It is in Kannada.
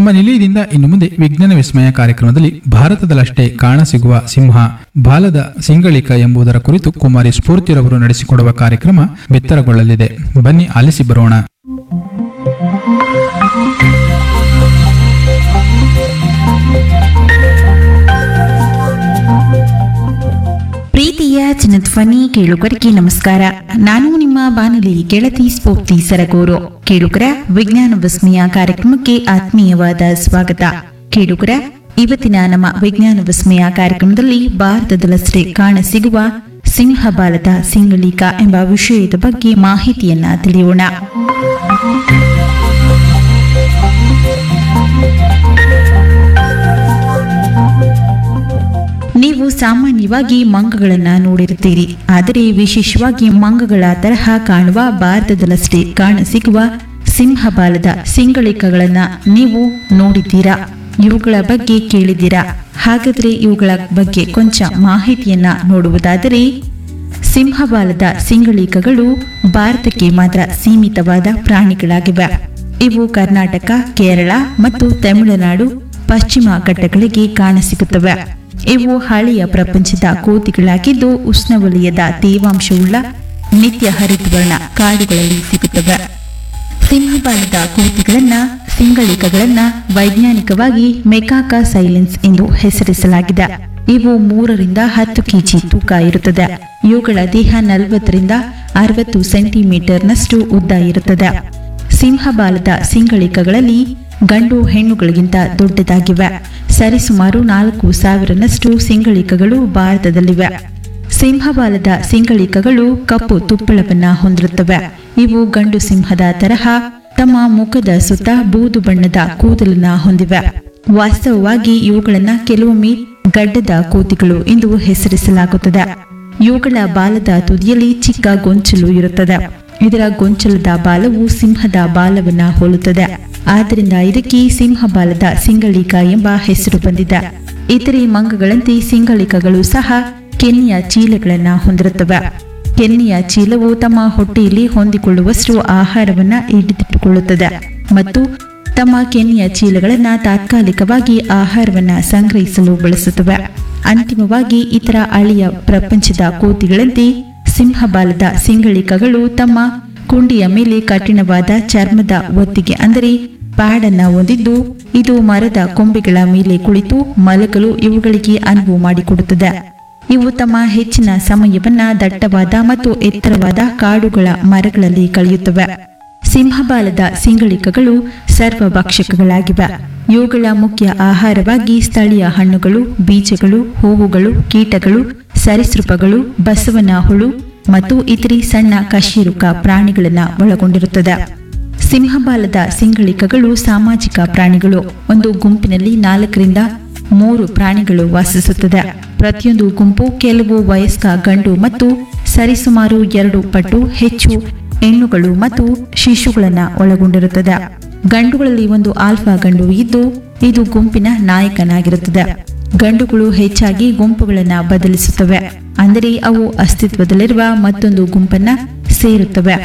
ನಮ್ಮ ನಿಲಯದಿಂದ ಇನ್ನು ಮುಂದೆ ವಿಜ್ಞಾನ ವಿಸ್ಮಯ ಕಾರ್ಯಕ್ರಮದಲ್ಲಿ ಭಾರತದಲ್ಲಷ್ಟೇ ಕಾಣಸಿಗುವ ಸಿಂಹ ಬಾಲದ ಸಿಂಗಳಿಕ ಎಂಬುದರ ಕುರಿತು ಕುಮಾರಿ ಸ್ಫೂರ್ತಿರವರು ನಡೆಸಿಕೊಡುವ ಕಾರ್ಯಕ್ರಮ ಬಿತ್ತರಗೊಳ್ಳಲಿದೆ ಬನ್ನಿ ಆಲಿಸಿ ಬರೋಣ ಪ್ರೀತಿಯ ಚಿನ್ನಧ್ವನಿ ಕೇಳುಗರಿಗೆ ನಮಸ್ಕಾರ ನಾನು ನಿಮ್ಮ ಬಾನುಲಿ ಗೆಳತಿ ಸ್ಫೂರ್ತಿ ಸರಗೂರು ಕೇಳುಗರ ವಿಜ್ಞಾನ ವಿಸ್ಮಯ ಕಾರ್ಯಕ್ರಮಕ್ಕೆ ಆತ್ಮೀಯವಾದ ಸ್ವಾಗತ ಕೇಳುಗರ ಇವತ್ತಿನ ನಮ್ಮ ವಿಜ್ಞಾನ ವಿಸ್ಮಯ ಕಾರ್ಯಕ್ರಮದಲ್ಲಿ ಭಾರತದಲ್ಲಷ್ಟೇ ಕಾಣಸಿಗುವ ಸಿಂಹಬಾಲದ ಸಿಂಗಳಿಕ ಎಂಬ ವಿಷಯದ ಬಗ್ಗೆ ಮಾಹಿತಿಯನ್ನ ತಿಳಿಯೋಣ ನೀವು ಸಾಮಾನ್ಯವಾಗಿ ಮಂಗಗಳನ್ನ ನೋಡಿರುತ್ತೀರಿ ಆದರೆ ವಿಶೇಷವಾಗಿ ಮಂಗಗಳ ತರಹ ಕಾಣುವ ಭಾರತದಲ್ಲಷ್ಟೇ ಕಾಣಸಿಗುವ ಸಿಂಹಬಾಲದ ಸಿಂಗಳಿಕಗಳನ್ನ ನೀವು ನೋಡಿದ್ದೀರಾ ಇವುಗಳ ಬಗ್ಗೆ ಕೇಳಿದ್ದೀರಾ ಹಾಗಾದ್ರೆ ಇವುಗಳ ಬಗ್ಗೆ ಕೊಂಚ ಮಾಹಿತಿಯನ್ನ ನೋಡುವುದಾದರೆ ಸಿಂಹಬಾಲದ ಸಿಂಗಳಿಕಗಳು ಭಾರತಕ್ಕೆ ಮಾತ್ರ ಸೀಮಿತವಾದ ಪ್ರಾಣಿಗಳಾಗಿವೆ ಇವು ಕರ್ನಾಟಕ ಕೇರಳ ಮತ್ತು ತಮಿಳುನಾಡು ಪಶ್ಚಿಮ ಘಟ್ಟಗಳಿಗೆ ಕಾಣಸಿಗುತ್ತವೆ ಇವು ಹಳೆಯ ಪ್ರಪಂಚದ ಕೋತಿಗಳಾಗಿದ್ದು ಉಷ್ಣವಲಯದ ತೇವಾಂಶವುಳ್ಳ ನಿತ್ಯ ಹರಿದ್ವರ್ಣ ಕಾಡುಗಳಲ್ಲಿ ಸಿಗುತ್ತವೆ ಸಿಂಹಬಾಲದ ಕೋತಿಗಳನ್ನ ಸಿಂಗಳಿಕಗಳನ್ನ ವೈಜ್ಞಾನಿಕವಾಗಿ ಮೆಕಾಕ ಸೈಲೆನ್ಸ್ ಎಂದು ಹೆಸರಿಸಲಾಗಿದೆ ಇವು ಮೂರರಿಂದ ಹತ್ತು ಕೆಜಿ ತೂಕ ಇರುತ್ತದೆ ಇವುಗಳ ದೇಹ ನಲವತ್ತರಿಂದ ಅರವತ್ತು ಸೆಂಟಿಮೀಟರ್ನಷ್ಟು ಉದ್ದ ಇರುತ್ತದೆ ಸಿಂಹಬಾಲದ ಸಿಂಗಳಿಕಗಳಲ್ಲಿ ಗಂಡು ಹೆಣ್ಣುಗಳಿಗಿಂತ ದೊಡ್ಡದಾಗಿವೆ ಸರಿಸುಮಾರು ನಾಲ್ಕು ಸಾವಿರನಷ್ಟು ಸಿಂಗಳಿಕಗಳು ಭಾರತದಲ್ಲಿವೆ ಸಿಂಹಬಾಲದ ಸಿಂಗಳಿಕಗಳು ಕಪ್ಪು ತುಪ್ಪಳವನ್ನ ಹೊಂದಿರುತ್ತವೆ ಇವು ಗಂಡು ಸಿಂಹದ ತರಹ ತಮ್ಮ ಮುಖದ ಸುತ್ತ ಬೂದು ಬಣ್ಣದ ಕೂದಲನ್ನ ಹೊಂದಿವೆ ವಾಸ್ತವವಾಗಿ ಇವುಗಳನ್ನ ಕೆಲವೊಮ್ಮೆ ಗಡ್ಡದ ಕೋತಿಗಳು ಎಂದು ಹೆಸರಿಸಲಾಗುತ್ತದೆ ಇವುಗಳ ಬಾಲದ ತುದಿಯಲ್ಲಿ ಚಿಕ್ಕ ಗೊಂಚಲು ಇರುತ್ತದೆ ಇದರ ಗೊಂಚಲದ ಬಾಲವು ಸಿಂಹದ ಬಾಲವನ್ನ ಹೋಲುತ್ತದೆ ಆದ್ದರಿಂದ ಇದಕ್ಕೆ ಸಿಂಹ ಬಾಲದ ಸಿಂಗಳಿಕ ಎಂಬ ಹೆಸರು ಬಂದಿದೆ ಇತರೆ ಮಂಗಗಳಂತೆ ಸಿಂಗಳಿಕಗಳು ಸಹ ಕೆನ್ನೆಯ ಚೀಲಗಳನ್ನ ಹೊಂದಿರುತ್ತವೆ ಕೆನ್ನೆಯ ಚೀಲವು ತಮ್ಮ ಹೊಟ್ಟೆಯಲ್ಲಿ ಹೊಂದಿಕೊಳ್ಳುವಷ್ಟು ಆಹಾರವನ್ನ ಹಿಡಿದಿಟ್ಟುಕೊಳ್ಳುತ್ತದೆ ಮತ್ತು ತಮ್ಮ ಕೆನ್ನೆಯ ಚೀಲಗಳನ್ನ ತಾತ್ಕಾಲಿಕವಾಗಿ ಆಹಾರವನ್ನ ಸಂಗ್ರಹಿಸಲು ಬಳಸುತ್ತವೆ ಅಂತಿಮವಾಗಿ ಇತರ ಹಳೆಯ ಪ್ರಪಂಚದ ಕೋತಿಗಳಂತೆ ಸಿಂಹಬಾಲದ ಸಿಂಗಳಿಕಗಳು ತಮ್ಮ ಕುಂಡಿಯ ಮೇಲೆ ಕಠಿಣವಾದ ಚರ್ಮದ ಒತ್ತಿಗೆ ಅಂದರೆ ಪ್ಯಾಡ್ ಅನ್ನ ಹೊಂದಿದ್ದು ಇದು ಮರದ ಕೊಂಬೆಗಳ ಮೇಲೆ ಕುಳಿತು ಮಲಗಲು ಇವುಗಳಿಗೆ ಅನುವು ಮಾಡಿಕೊಡುತ್ತದೆ ಇವು ತಮ್ಮ ಹೆಚ್ಚಿನ ಸಮಯವನ್ನ ದಟ್ಟವಾದ ಮತ್ತು ಎತ್ತರವಾದ ಕಾಡುಗಳ ಮರಗಳಲ್ಲಿ ಕಳೆಯುತ್ತವೆ ಸಿಂಹಬಾಲದ ಸಿಂಗಳಿಕಗಳು ಸರ್ವಭಕ್ಷಕಗಳಾಗಿವೆ ಇವುಗಳ ಮುಖ್ಯ ಆಹಾರವಾಗಿ ಸ್ಥಳೀಯ ಹಣ್ಣುಗಳು ಬೀಜಗಳು ಹೂವುಗಳು ಕೀಟಗಳು ಸರೀಸೃಪಗಳು ಬಸವನ ಹುಳು ಮತ್ತು ಇತರೆ ಸಣ್ಣ ಕಶೇರುಕ ಪ್ರಾಣಿಗಳನ್ನ ಒಳಗೊಂಡಿರುತ್ತದೆ ಸಿಂಹಬಾಲದ ಸಿಂಗಳಿಕಗಳು ಸಾಮಾಜಿಕ ಪ್ರಾಣಿಗಳು ಒಂದು ಗುಂಪಿನಲ್ಲಿ ನಾಲ್ಕರಿಂದ ಮೂರು ಪ್ರಾಣಿಗಳು ವಾಸಿಸುತ್ತದೆ ಪ್ರತಿಯೊಂದು ಗುಂಪು ಕೆಲವು ವಯಸ್ಕ ಗಂಡು ಮತ್ತು ಸರಿಸುಮಾರು ಎರಡು ಪಟ್ಟು ಹೆಚ್ಚು ಹೆಣ್ಣುಗಳು ಮತ್ತು ಶಿಶುಗಳನ್ನ ಒಳಗೊಂಡಿರುತ್ತದೆ ಗಂಡುಗಳಲ್ಲಿ ಒಂದು ಆಲ್ಫಾ ಗಂಡು ಇದ್ದು ಇದು ಗುಂಪಿನ ನಾಯಕನಾಗಿರುತ್ತದೆ ಗಂಡುಗಳು ಹೆಚ್ಚಾಗಿ ಗುಂಪುಗಳನ್ನ ಬದಲಿಸುತ್ತವೆ ಅಂದರೆ ಅವು ಅಸ್ತಿತ್ವದಲ್ಲಿರುವ ಮತ್ತೊಂದು ಗುಂಪನ್ನ ಸೇರುತ್ತವೆ